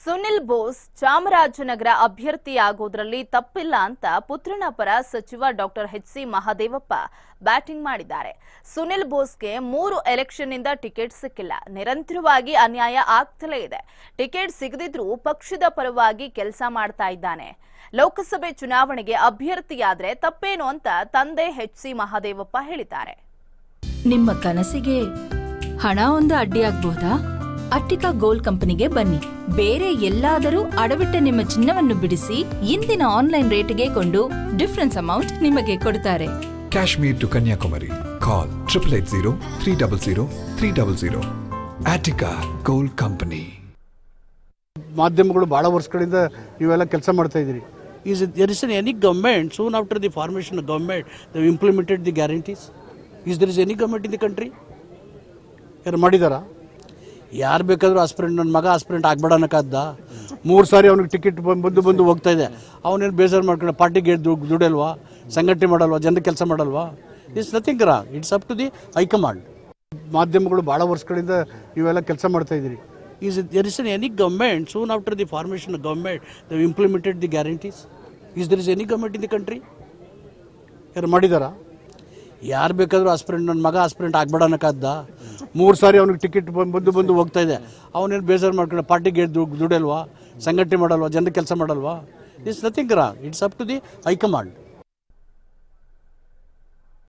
ಸುನಿಲ್ ಬೋಸ್ ಚಾಮರಾಜನಗರ ಅಭ್ಯರ್ಥಿಯಾಗುವುದರಲ್ಲಿ ತಪ್ಪಿಲ್ಲ ಅಂತ ಪುತ್ರನ ಪರ ಸಚಿವ doctor H C Mahadevappa batting ಮಾಡಿದ್ದಾರೆ ಸುನಿಲ್ ಬೋಸ್ಗೆ ಮೂರು ಎಲೆಕ್ಷನ್ನಿಂದ ಟಿಕೆಟ್ ಸಿಕ್ಕಿಲ್ಲ ನಿರಂತರವಾಗಿ ಅನ್ಯಾಯ ಆಗ್ತಲೇ ಇದೆ ಟಿಕೆಟ್ ಸಿಗದಿದ್ರೂ ಪಕ್ಷದ ಪರವಾಗಿ ಕೆಲಸ ಮಾಡ್ತಾ ಇದ್ದಾನೆ ಲೋಕಸಭೆ ಚುನಾವಣೆಗೆ ಅಭ್ಯರ್ಥಿಯಾದ್ರೆ ತಪ್ಪೇನು ಅಂತ ತಂದೆ ಎಚ್ ಸಿ ಮಹದೇವಪ್ಪ ಹೇಳಿದ್ದಾರೆ ನಿಮ್ಮ ಕನಸಿಗೆ ಹಣ ಒಂದು ಅಡ್ಡಿಯಾಗ್ಬಹುದಾ ಅಟ್ಟಿಕಾ ಗೋಲ್ಡ್ ಕಂಪನಿಗೆ ಬನ್ನಿ ಬೇರೆ ಎಲ್ಲಾದರೂ ಅಡವಿಟ್ಟ ನಿಮ್ಮ ಚಿನ್ನವನ್ನು ಬಿಡಿಸಿ ಇಂದಿನ ಆನ್ಲೈನ್ ರೇಟ್ಗೆ ಕೊಂಡು ಡಿಫರೆನ್ಸ್ ಅಮೌಂಟ್ ನಿಮಗೆ ಕೊಡುತ್ತಾರೆ Kashmir to Kanyakumari. Call 880 300 300. Attica Gold Company. ಮಾಧ್ಯಮಗಳು ಭಾಳ ವರ್ಷಗಳಿಂದ ನೀವೆಲ್ಲ ಕೆಲಸ ಮಾಡ್ತಾ ಇದ್ದೀರಿ is there is any government soon after the formation government the implemented the guarantees is there is any government in the country ಯಾರು ಮಾಡಿದಾರಾ ಯಾರು ಬೇಕಾದರೂ ಆಸ್ಪಿರೆಂಟ್ ನನ್ನ ಮಗ ಆಸ್ಪಿರೆಂಟ್ ಆಗ್ಬೇಡ ಅನ್ನೋಕ್ಕಾದ್ದ ಮೂರು ಸಾರಿ ಅವ್ನಿಗೆ ಟಿಕೆಟ್ ಬಂದು ಬಂದು ಹೋಗ್ತಾ ಇದೆ ಅವನೇನು ಬೇಜಾರು ಮಾಡ್ಕೊಂಡು ಪಾರ್ಟಿಗೆ ದುಡಲ್ವಾ ಸಂಘಟನೆ ಮಾಡಲ್ವಾ ಜನರ ಕೆಲಸ ಮಾಡಲ್ವಾ ಇಟ್ಸ್ ನಥಿಂಗ್ ರಾ it's up to the high command ಮಾಧ್ಯಮಗಳು ಭಾಳ ವರ್ಷಗಳಿಂದ ನೀವೆಲ್ಲ ಕೆಲಸ ಮಾಡ್ತಾ ಇದ್ದೀರಿ is there is any government soon after the formation government the implemented the guarantees is there is any government in the country ಯಾರು ಮಾಡಿದಾರಾ ಯಾರು ಬೇಕಾದರೂ ಆಸ್ಪಿರೆಂಟ್ ನನ್ನ ಮಗ ಆಸ್ಪಿರೆಂಟ್ ಆಗ್ಬೇಡ ಅನ್ನೋಕ್ಕಾದ್ದ ಮೂರು ಸಾರಿ ಅವ್ನಿಗೆ ಟಿಕೆಟ್ ಬಂದು ಬಂದು ಹೋಗ್ತಾ ಇದೆ ಅವನೇನು ಬೇಜಾರು ಮಾಡ್ಕೊಂಡು ಪಾರ್ಟಿಗೆ ದುಡಲ್ವಾ ಸಂಘಟನೆ ಮಾಡಲ್ವಾ ಜನರ ಕೆಲಸ ಮಾಡಲ್ವಾ ಇಟ್ಸ್ ನಥಿಂಗ್ ರಾ it's up to the high command